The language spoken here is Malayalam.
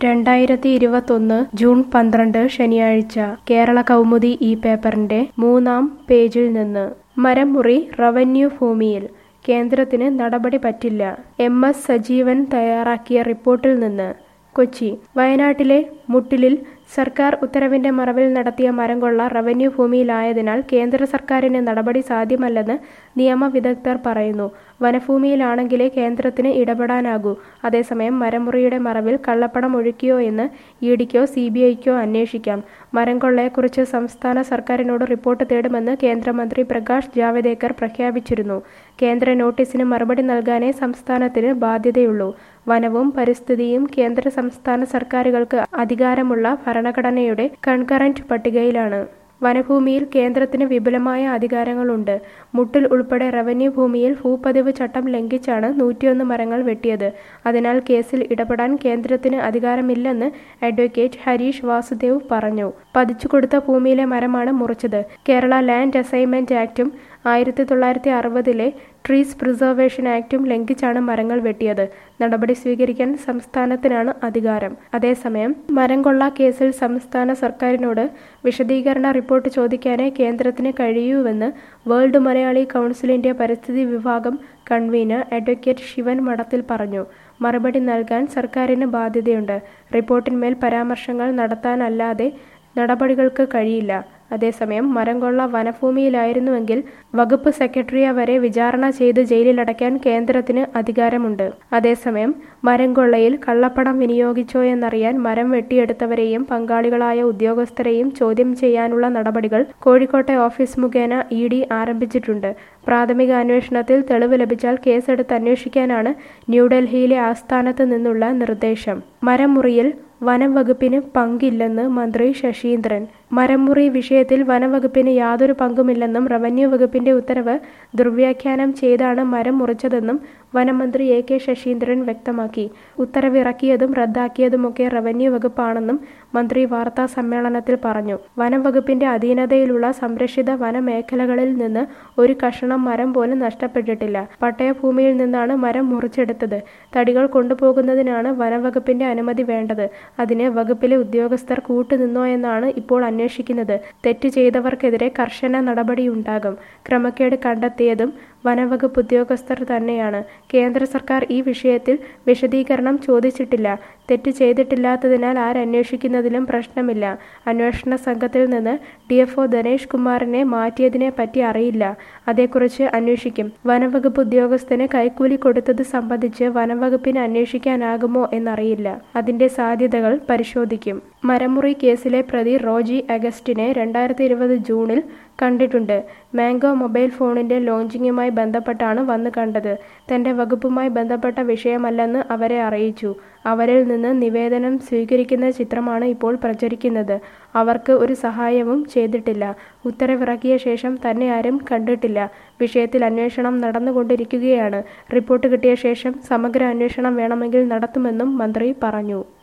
രണ്ടായിരത്തി ഇരുപത്തൊന്ന് ജൂൺ പന്ത്രണ്ട് ശനിയാഴ്ച കേരള കൗമുദി ഈ പേപ്പറിന്റെ മൂന്നാം പേജിൽ നിന്ന് മരം മുറി റവന്യൂ ഭൂമിയിൽ കേന്ദ്രത്തിന് നടപടി പറ്റില്ല എം എസ് സജീവൻ തയ്യാറാക്കിയ റിപ്പോർട്ടിൽ നിന്ന് കൊച്ചി വയനാട്ടിലെ മുട്ടിലിൽ സർക്കാർ ഉത്തരവിന്റെ മറവിൽ നടത്തിയ മരം കൊള്ള റവന്യൂ ഭൂമിയിലായതിനാൽ കേന്ദ്ര സർക്കാരിന് നടപടി സാധ്യമല്ലെന്ന് നിയമവിദഗ്ധർ പറയുന്നു വനഭൂമിയിലാണെങ്കിലേ കേന്ദ്രത്തിന് ഇടപെടാനാകൂ അതേസമയം മരമുറിയുടെ മറവിൽ കള്ളപ്പണം ഒഴുക്കിയോ എന്ന് ഇ ഡിക്കോ സി ബി ഐക്കോ അന്വേഷിക്കാം മരം കൊള്ളയെക്കുറിച്ച് സംസ്ഥാന സർക്കാരിനോട് റിപ്പോർട്ട് തേടുമെന്ന് കേന്ദ്രമന്ത്രി പ്രകാശ് ജാവദേക്കർ പ്രഖ്യാപിച്ചിരുന്നു കേന്ദ്ര നോട്ടീസിന് മറുപടി നൽകാനേ സംസ്ഥാനത്തിന് ബാധ്യതയുള്ളൂ വനവും പരിസ്ഥിതിയും കേന്ദ്ര സംസ്ഥാന സർക്കാരുകൾക്ക് അധികാരമുള്ള ഭരണഘടനയുടെ കൺകറന്റ് പട്ടികയിലാണ് വനഭൂമിയിൽ കേന്ദ്രത്തിന് വിപുലമായ അധികാരങ്ങളുണ്ട് മുട്ടിൽ ഉൾപ്പെടെ റവന്യൂ ഭൂമിയിൽ ഭൂപതിവ് ചട്ടം ലംഘിച്ചാണ് നൂറ്റിയൊന്ന് മരങ്ങൾ വെട്ടിയത് അതിനാൽ കേസിൽ ഇടപെടാൻ കേന്ദ്രത്തിന് അധികാരമില്ലെന്ന് അഡ്വക്കേറ്റ് ഹരീഷ് വാസുദേവ് പറഞ്ഞു പതിച്ചുകൊടുത്ത ഭൂമിയിലെ മരമാണ് മുറിച്ചത് കേരള ലാൻഡ് അസൈൻമെന്റ് ആക്ടും ആയിരത്തി തൊള്ളായിരത്തി അറുപതിലെ ട്രീസ് പ്രിസർവേഷൻ ആക്ടും ലംഘിച്ചാണ് മരങ്ങൾ വെട്ടിയത് നടപടി സ്വീകരിക്കാൻ സംസ്ഥാനത്തിനാണ് അധികാരം അതേസമയം മരം കൊള്ള കേസിൽ സംസ്ഥാന സർക്കാരിനോട് വിശദീകരണ റിപ്പോർട്ട് ചോദിക്കാനേ കേന്ദ്രത്തിന് കഴിയൂവെന്ന് വേൾഡ് മലയാളി കൗൺസിലിന്റെ പരിസ്ഥിതി വിഭാഗം കൺവീനർ അഡ്വക്കേറ്റ് ശിവൻ മഠത്തിൽ പറഞ്ഞു മറുപടി നൽകാൻ സർക്കാരിന് ബാധ്യതയുണ്ട് റിപ്പോർട്ടിന്മേൽ പരാമർശങ്ങൾ നടത്താനല്ലാതെ നടപടികൾക്ക് കഴിയില്ല അതേസമയം മരം കൊള്ള വനഭൂമിയിലായിരുന്നുവെങ്കിൽ വകുപ്പ് സെക്രട്ടറിയെ വരെ വിചാരണ ചെയ്ത് ജയിലിലടയ്ക്കാൻ കേന്ദ്രത്തിന് അധികാരമുണ്ട് അതേസമയം മരം കൊള്ളയിൽ കള്ളപ്പണം വിനിയോഗിച്ചോയെന്നറിയാൻ മരം വെട്ടിയെടുത്തവരെയും പങ്കാളികളായ ഉദ്യോഗസ്ഥരെയും ചോദ്യം ചെയ്യാനുള്ള നടപടികൾ കോഴിക്കോട്ടെ ഓഫീസ് മുഖേന ഇ ഡി ആരംഭിച്ചിട്ടുണ്ട് പ്രാഥമിക അന്വേഷണത്തിൽ തെളിവ് ലഭിച്ചാൽ കേസെടുത്ത് അന്വേഷിക്കാനാണ് ന്യൂഡൽഹിയിലെ ആസ്ഥാനത്ത് നിന്നുള്ള നിർദ്ദേശം മരമുറിയിൽ വനം വകുപ്പിന് പങ്കില്ലെന്ന് മന്ത്രി ശശീന്ദ്രൻ മരമുറി വിഷയത്തിൽ വനംവകുപ്പിന് യാതൊരു പങ്കുമില്ലെന്നും റവന്യൂ വകുപ്പിന്റെ ഉത്തരവ് ദുർവ്യാഖ്യാനം ചെയ്താണ് മരം മുറിച്ചതെന്നും വനമന്ത്രി എ കെ ശശീന്ദ്രൻ വ്യക്തമാക്കി ഉത്തരവിറക്കിയതും റദ്ദാക്കിയതുമൊക്കെ റവന്യൂ വകുപ്പാണെന്നും മന്ത്രി വാർത്താ സമ്മേളനത്തിൽ പറഞ്ഞു വനം വകുപ്പിന്റെ അധീനതയിലുള്ള സംരക്ഷിത വനമേഖലകളിൽ നിന്ന് ഒരു കഷണം മരം പോലും നഷ്ടപ്പെട്ടിട്ടില്ല പട്ടയഭൂമിയിൽ നിന്നാണ് മരം മുറിച്ചെടുത്തത് തടികൾ കൊണ്ടുപോകുന്നതിനാണ് വനംവകുപ്പിന്റെ അനുമതി വേണ്ടത് അതിന് വകുപ്പിലെ ഉദ്യോഗസ്ഥർ കൂട്ടുനിന്നോ എന്നാണ് ഇപ്പോൾ അന്വേഷിക്കുന്നത് തെറ്റ് ചെയ്തവർക്കെതിരെ കർശന നടപടിയുണ്ടാകും ക്രമക്കേട് കണ്ടെത്തിയതും വനവകുപ്പ് ഉദ്യോഗസ്ഥർ തന്നെയാണ് കേന്ദ്ര സർക്കാർ ഈ വിഷയത്തിൽ വിശദീകരണം ചോദിച്ചിട്ടില്ല തെറ്റ് ചെയ്തിട്ടില്ലാത്തതിനാൽ ആരന്വേഷിക്കുന്നതിലും പ്രശ്നമില്ല അന്വേഷണ സംഘത്തിൽ നിന്ന് ഡി എഫ് ഒ ധനേഷ് കുമാറിനെ മാറ്റിയതിനെ പറ്റി അറിയില്ല അതേക്കുറിച്ച് അന്വേഷിക്കും വനവകുപ്പ് ഉദ്യോഗസ്ഥന് കൈക്കൂലി കൊടുത്തത് സംബന്ധിച്ച് വനംവകുപ്പിന് അന്വേഷിക്കാനാകുമോ എന്നറിയില്ല അതിന്റെ സാധ്യതകൾ പരിശോധിക്കും മരമുറി കേസിലെ പ്രതി റോജി അഗസ്റ്റിനെ രണ്ടായിരത്തി ഇരുപത് ജൂണിൽ കണ്ടിട്ടുണ്ട് മാംഗോ മൊബൈൽ ഫോണിന്റെ ലോഞ്ചിങ്ങുമായി ബന്ധപ്പെട്ടാണ് വന്ന് കണ്ടത് തന്റെ വകുപ്പുമായി ബന്ധപ്പെട്ട വിഷയമല്ലെന്ന് അവരെ അറിയിച്ചു അവരിൽ നിന്ന് നിവേദനം സ്വീകരിക്കുന്ന ചിത്രമാണ് ഇപ്പോൾ പ്രചരിക്കുന്നത് അവർക്ക് ഒരു സഹായവും ചെയ്തിട്ടില്ല ഉത്തരവിറക്കിയ ശേഷം തന്നെ ആരും കണ്ടിട്ടില്ല വിഷയത്തിൽ അന്വേഷണം നടന്നുകൊണ്ടിരിക്കുകയാണ് റിപ്പോർട്ട് കിട്ടിയ ശേഷം സമഗ്ര അന്വേഷണം വേണമെങ്കിൽ നടത്തുമെന്നും മന്ത്രി പറഞ്ഞു